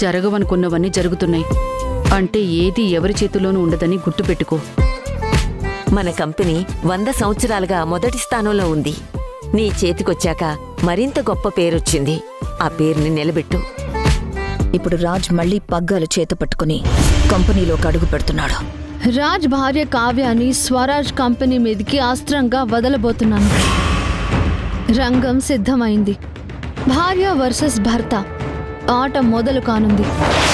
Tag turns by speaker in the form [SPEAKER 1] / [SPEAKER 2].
[SPEAKER 1] జరగవనుకున్నవన్నీ జరుగుతున్నాయి అంటే ఏది ఎవరి చేతిలోనూ ఉండదని గుర్తుపెట్టుకో
[SPEAKER 2] మన కంపెనీ వంద సంవత్సరాలుగా మొదటి స్థానంలో ఉంది నీ చేతికొచ్చాక మరింత గొప్ప పేరొచ్చింది ఆ పేరుని నిలబెట్టు
[SPEAKER 3] ఇప్పుడు రాజ్ మళ్ళీ పగ్గాలు చేత పట్టుకుని కంపెనీలోకి అడుగు పెడుతున్నాడు
[SPEAKER 4] రాజ్ భార్య కావ్యాని స్వరాజ్ కంపెనీ మీదకి అస్త్రంగా వదలబోతున్నాను రంగం సిద్ధమైంది భార్య వర్సెస్ భర్త ఆట మొదలు కానుంది